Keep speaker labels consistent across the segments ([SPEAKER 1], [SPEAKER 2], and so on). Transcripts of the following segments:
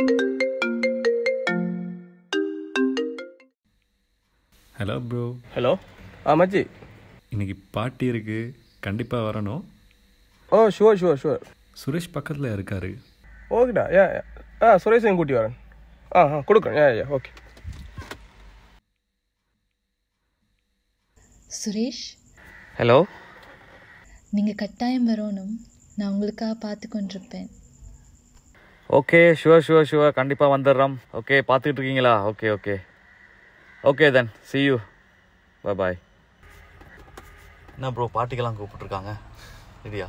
[SPEAKER 1] hello bro
[SPEAKER 2] hello ஆ மச்சி
[SPEAKER 1] இன்னைக்கு party இருக்கு கண்டிப்பாக வரணும்
[SPEAKER 2] oh sure sure sure
[SPEAKER 1] Suresh பக்கத்தில் இருக்காரு
[SPEAKER 2] ஓகேடா ஏ ஆ சுரேஷையும் கூட்டி வரேன் ஆ ஆ கொடுக்குறேன் ஏ ஏ ஓகே
[SPEAKER 3] சுரேஷ்
[SPEAKER 4] ஹலோ
[SPEAKER 3] நீங்கள் கட்டாயம் வரணும் நான் உங்களுக்காக பார்த்து கொண்டிருப்பேன்
[SPEAKER 4] ஓகே ஷுவர் ஷுவர் ஷுவர் கண்டிப்பாக வந்துடுறோம் ஓகே பார்த்துக்கிட்டு இருக்கீங்களா okay okay okay then see you bye bye என்ன ப்ரோ பார்ட்டிக்கெல்லாம் கூப்பிட்ருக்காங்க இல்லையா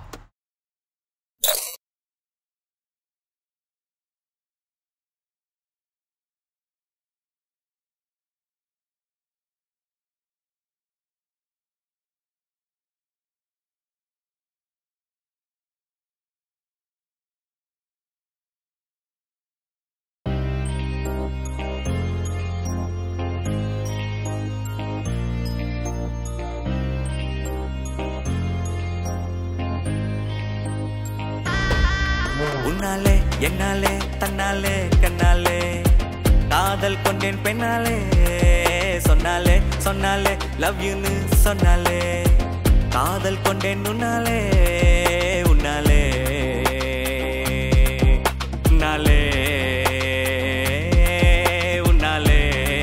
[SPEAKER 5] உன்னாலே என்னாலே தன்னாலே கண்ணாலே காதல் கொண்டேன் பெண்ணாலே சொன்னாலே சொன்னாலே லவ் யூன்னு சொன்னாலே காதல் கொண்டேன் உன்னாலே உன்னாலே உன்னாலே உன்னாலே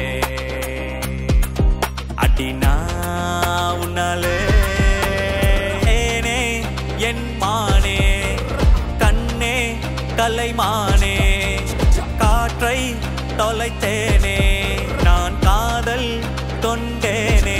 [SPEAKER 5] அடினா உன்னாலே ஏனே என் மானே கண்ணே கலைமானே காற்றை தொலைத்தேனே நான் காதல் கொண்டேனே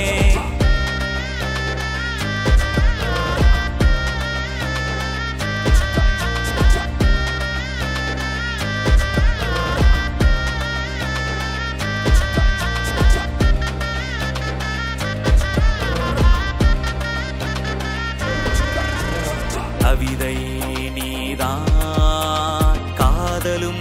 [SPEAKER 5] கவிதை நீதான் காதலும்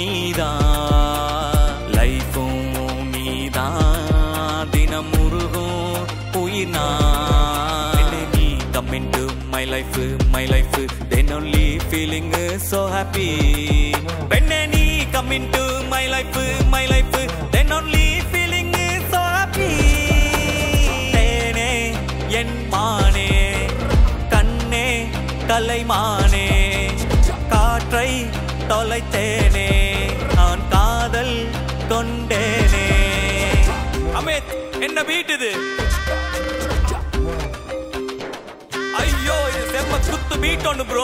[SPEAKER 5] நீதான் லைஃபும் நீதான் தினம் முருகும் உயிர் நான் நீ come into my life my life then only feeling so happy பெண்ணே நீ come into my life my life then only feeling so happy தேனே என் மானே கண்ணே கலைமானே காற்றை தொலைத்தேனே நான் காதல் கொண்டேனே அமித் என்ன பீட்டுது ஐயோ இது செம்ம குத்து பீட் ஒன்று ப்ரோ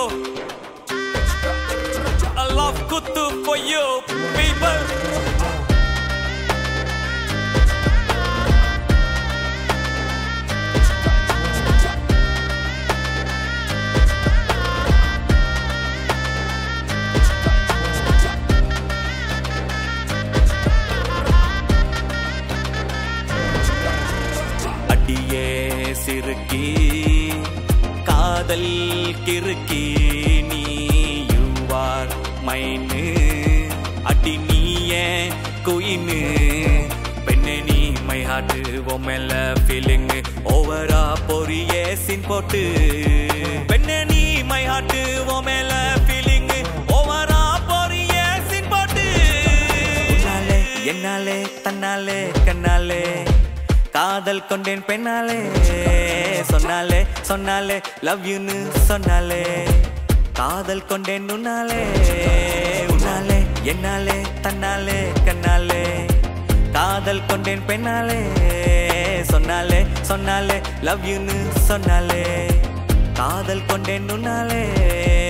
[SPEAKER 5] I love குத்து for you people அடியே சிறுக்கி காதல் கிறுக்கி நீ யூவார் மைனு அடி நீயே குயினு பெண்ணே நீ மை ஹார்ட் ஓ மேல ஃபீலிங் ஓவரா பொரியே சின் போட்டு பெண்ணே நீ மை ஹார்ட் ஓ மேல ஃபீலிங் ஓவரா பொரியே சின் போட்டு உன்னாலே என்னாலே தன்னாலே கண்ணாலே காதல் கொண்டேன் பெண்ணாலே சொன்னாலே சொன்னாலே லவ் யூன்னு சொன்னாலே காதல் கொண்டேன் உன்னாலே உன்னாலே என்னாலே தன்னாலே கண்ணாலே காதல் கொண்டேன் பெண்ணாலே சொன்னாலே சொன்னாலே லவ் யூன்னு சொன்னாலே காதல் கொண்டேன் உன்னாலே